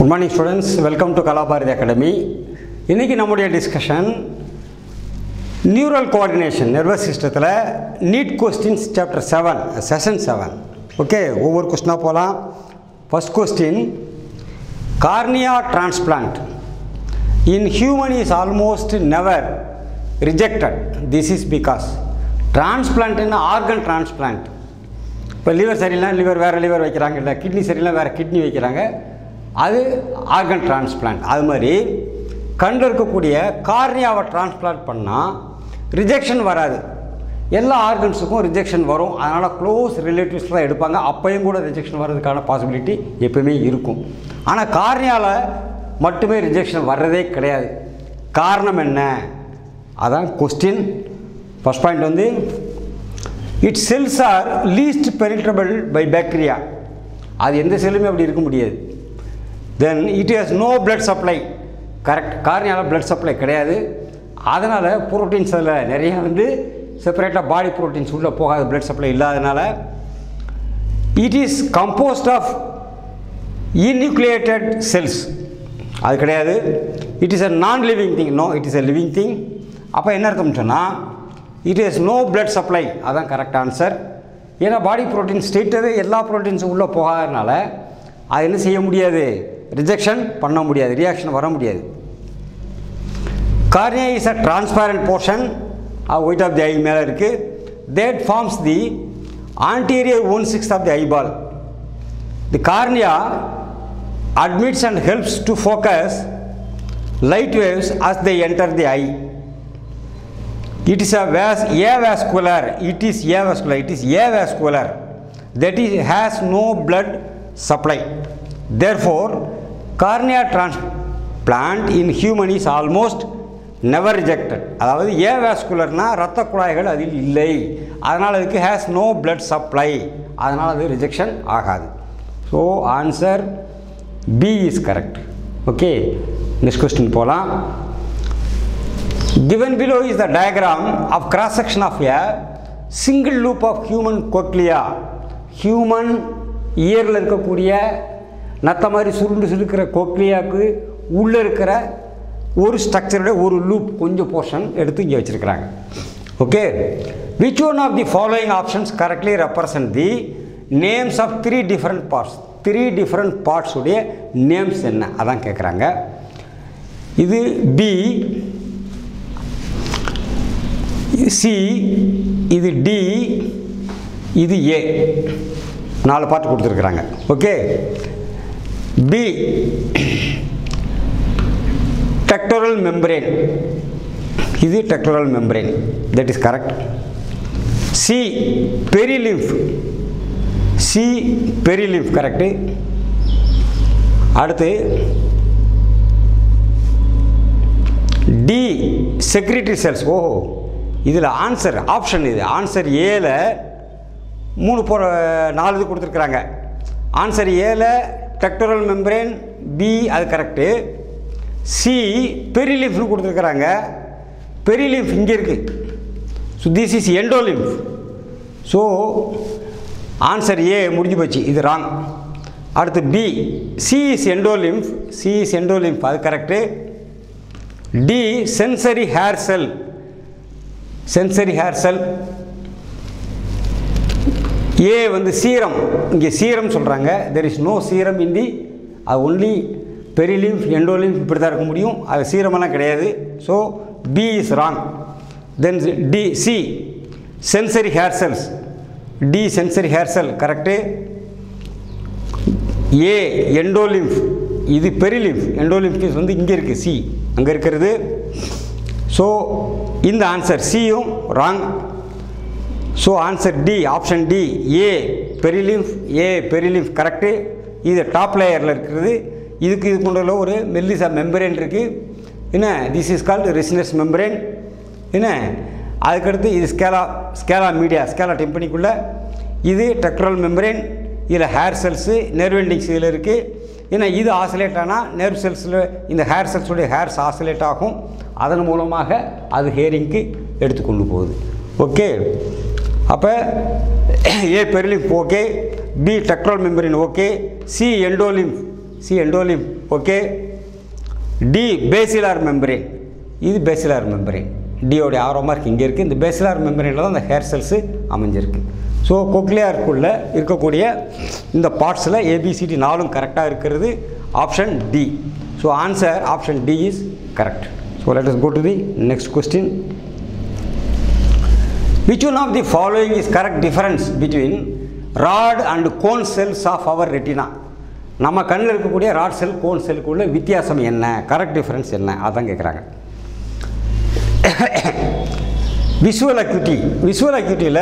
Good morning students welcome to Kalabharathi academy இன்றைக்கி நம்முடைய discussion neural coordination nervous சிஸ்டத்தில் NEET questions chapter seven session seven okay ஒவ்வொரு கொஸ்டினாக போகலாம் first question cornea transplant in human is almost never rejected this is because டிரான்ஸ்பிளான்ட்னா organ transplant இப்போ liver சரியில்லை liver வேறு லிவர் வைக்கிறாங்க இல்லை கிட்னி சரியில்லை வேறு கிட்னி வைக்கிறாங்க அது ஆர்கன் டிரான்ஸ்பிளான்ட் அது மாதிரி கண்ணில் இருக்கக்கூடிய கார்னியாவை டிரான்ஸ்பிளான்ட் பண்ணால் ரிஜெக்ஷன் வராது எல்லா ஆர்கன்ஸுக்கும் ரிஜெக்ஷன் வரும் அதனால் க்ளோஸ் ரிலேட்டிவ்ஸ் தான் எடுப்பாங்க அப்பையும் கூட ரிஜெக்ஷன் வர்றதுக்கான பாசிபிலிட்டி எப்பவுமே இருக்கும் ஆனால் கார்னியாவில் மட்டுமே ரிஜெக்ஷன் வர்றதே கிடையாது காரணம் என்ன அதான் கொஸ்டின் ஃபஸ்ட் பாயிண்ட் வந்து it cells are least penetrable by bacteria அது எந்த செல்லுமே அப்படி இருக்க முடியாது then it has no blood supply correct காரணியால் blood சப்ளை கிடையாது அதனால் ப்ரோட்டீன்ஸ் அதில் நிறைய வந்து செப்பரேட்டாக பாடி ப்ரோட்டீன்ஸ் உள்ளே போகாத blood சப்ளை இல்லாதனால it is composed of enucleated cells அது கிடையாது it is a non living thing no it is a living thing அப்போ என்ன அர்த்தம்னு சொன்னால் it is no blood supply அதான் கரெக்ட் ஆன்சர் ஏன்னா பாடி ப்ரோட்டீன் ஸ்ட்ரெயிட்டாகவே எல்லா ப்ரோட்டீன்ஸும் உள்ளே போகாதனால அது என்ன செய்ய முடியாது ரிஜெக்ஷன் பண்ண முடியாது ரியாக்ஷன் வர முடியாது cornea is a transparent portion white of the eye மேலே இருக்குது that forms the anterior one sixth of the eyeball the cornea admits and helps to focus light waves as they enter the eye. It is a vas avascular. It is avascular. It is avascular. That is has no blood supply. Therefore, cornea transplant in human is almost never rejected. அதாவது ஏவாஸ்குலர்னா ரத்த குழாய்கள் அதில் இல்லை அதனால் அதுக்கு has no blood supply அதனால் அது rejection ஆகாது so answer B is correct okay next question போகலாம் given below is the diagram of cross section of a single loop of human cochlea human இயரில் இருக்கக்கூடிய நத்த மாதிரி சுருண்டு சுருக்கிற கோக்லியாவுக்கு உள்ளே இருக்கிற ஒரு ஸ்ட்ரக்சரோட ஒரு லூப் கொஞ்சம் போர்ஷன் எடுத்து இங்கே வச்சுருக்கிறாங்க okay which one of the following options correctly represent the names of three different parts three different பார்ட்ஸுடைய நேம்ஸ் என்ன அதான் கேட்குறாங்க இது பி சி இது டி இது ஏ நாலு பார்ட் கொடுத்துருக்குறாங்க ஓகே பி டெக்டோரல் மெம்பரேன் இது tectorial membrane that is correct C perilymph C perilymph correct அடுத்து டி செக்ரிட்டரி செல்ஸ் ஓஹோ இதில் ஆன்சர் ஆப்ஷன் இது ஆன்சர் ஏல மூணு போகிற நாலு இது கொடுத்துருக்குறாங்க ஆன்சர் ஏல டெக்டோரல் மெம்பரேன் பி அது கரெக்டு சி பெரிலிம்ஃப்னு கொடுத்துருக்குறாங்க பெரிலிம்ஃப் இங்கே இருக்குது so this is endolymph so answer A முடிஞ்சு போச்சு இது ராங் அடுத்து B C is endolymph C is endolymph அது correct D sensory hair cell sensory hair cell A வந்து சீரம் இங்கே சீரம் சொல்கிறாங்க there is no serum in the அது only பெரிலிம்ஃப் எண்டோலிம்ஃப் இப்படி தான் இருக்க முடியும் அது சீரமெல்லாம் கிடையாது so B is wrong then D C sensory hair cells D sensory hair cell correct A endolymph இது பெரிலிம்ஃப் எண்டோலிம்ஃப் வந்து இங்கே இருக்குது சி அங்கே இருக்கிறது ஸோ இந்த ஆன்சர் சியும் wrong so answer D option D A perilymph A perilymph correct இது top லேயரில் இருக்கிறது இதுக்கு இது கொண்டுள்ள ஒரு மெல்லிசா மெம்பரேன் இருக்குது என்ன this is called Reissner's membrane என்ன அதுக்கடுத்து இது ஸ்கேலா ஸ்கேலா மீடியா ஸ்கேலா டெம்பனிக்குள்ளே இது டெக்ட்ரல் மெம்பரேன் இதில் ஹேர் செல்ஸு நெர்வெண்டிங்ஸ் இதில் இருக்குது ஏன்னா இது ஆசிலேட் ஆனால் நர்வ் செல்ஸில் இந்த ஹேர் செல்ஸுடைய ஹேர்ஸ் ஆசிலேட் ஆகும் அதன் மூலமாக அது ஹேரிங்க்கு எடுத்து கொண்டு போகுது ஓகே அப்போ A perilymph okay B tectorial membrane okay C endolymph C endolymph okay D basilar membrane இது பேசிலார் மெம்பரேன் டியோடைய ஆரோ மார்க் இங்கே இருக்குது இந்த பேசிலார் மெம்பரேனில் தான் இந்த ஹேர் செல்ஸு அமைஞ்சிருக்கு ஸோ கொக்லியாருக்குள்ளே இருக்கக்கூடிய இந்த பார்ட்ஸில் ஏபிசிடி நாலும் கரெக்டாக இருக்கிறது option D so answer option D is correct so let us go to the next question which one of the following is correct difference between rod and cone cells of our retina நம்ம கண்ணில் இருக்கக்கூடிய rod செல் cone செல்லுக்குள்ள வித்தியாசம் என்ன correct difference என்ன அதான் கேட்குறாங்க visual acuity visual அக்யூட்டியில்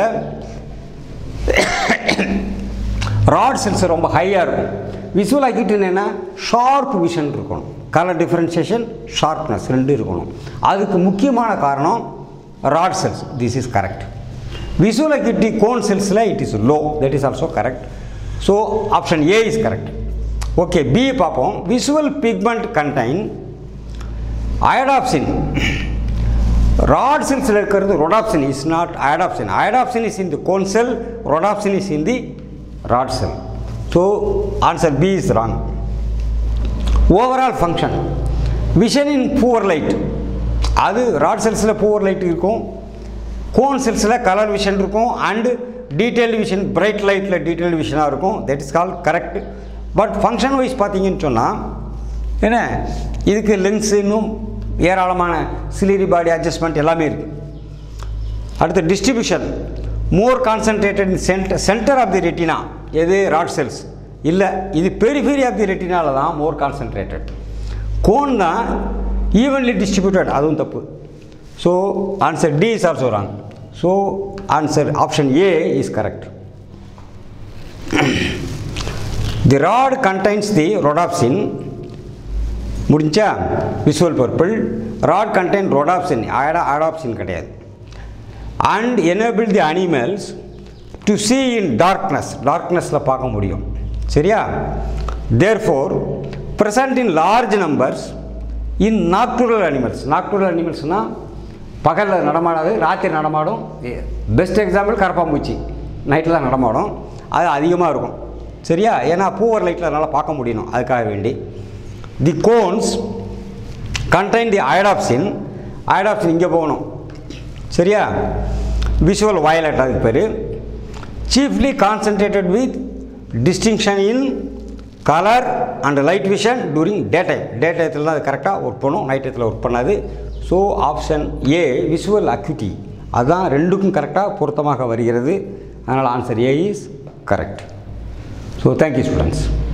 rod cells ரொம்ப ஹையாக இருக்கும் விஷுவல் அக்யூட்டின்னு என்ன ஷார்ப் விஷன் இருக்கணும் கலர் டிஃப்ரென்சியேஷன் ஷார்ப்னஸ் ரெண்டும் இருக்கணும் அதுக்கு முக்கியமான காரணம் rod cells this is correct visual acuity cone செல்ஸில் it is low that is also correct so option A is correct okay B பார்ப்போம் visual pigment contain iodopsin rod செல்ஸில் இருக்கிறது rhodopsin is not iodopsin iodopsin is in the cone cell rhodopsin is in the rod cell so answer B is wrong overall function vision in poor light அது rod செல்ஸில் poor light இருக்கும் cone செல்ஸில் colour vision இருக்கும் and detailed vision bright லைட்டில் detailed விஷனாக இருக்கும் that is call correct but function wise பார்த்தீங்கன்னு சொன்னால் என்ன இதுக்கு லென்ஸு இன்னும் ஏராளமான சிலிரி பாடி அட்ஜஸ்ட்மெண்ட் எல்லாமே இருக்குது அடுத்து distribution more concentrated in centre centre of the retina எது ராட் செல்ஸ் இல்லை இது பெரிஃபெரி ஆஃப் தி ரெட்டினால தான் மோர் கான்சன்ட்ரேட்டட் கோன் தான் ஈவன்லி டிஸ்ட்ரிபியூட்டட் அதுவும் தப்பு so answer D is also wrong so answer option A is correct the rod contains the rhodopsin முடிஞ்சா visual purple rod contain rhodopsin ஆடா iodopsin கிடையாது and enable the animals to see in darkness டார்க்னஸில் பார்க்க முடியும் சரியா தேர் four present in large numbers in nocturnal animals nocturnal அனிமல்ஸ்னால் பகலில் நடமாடாது ராத்திரி நடமாடும் பெஸ்ட் எக்ஸாம்பிள் கரப்பாம்பூச்சி நைட்டில் தான் நடமாடும் அது அதிகமாக இருக்கும் சரியா ஏன்னா பூவர் லைட்டில் நல்லா பார்க்க முடியணும் அதுக்காக வேண்டி தி கோன்ஸ் கண்டைன் தி அயடாப்சின் அயடாப்சின் இங்கே போகணும் சரியா விஷுவல் வயலட் அதுக்கு பேர் chiefly concentrated with distinction in colour and light vision during day time day டயத்தில் தான் அது கரெக்டாக ஒர்க் பண்ணும் நைட் டயத்தில் ஒர்க் பண்ணாது so option A visual acuity அதுதான் ரெண்டுக்கும் கரெக்டாக பொருத்தமாக வருகிறது அதனால் answer A is correct so thank you students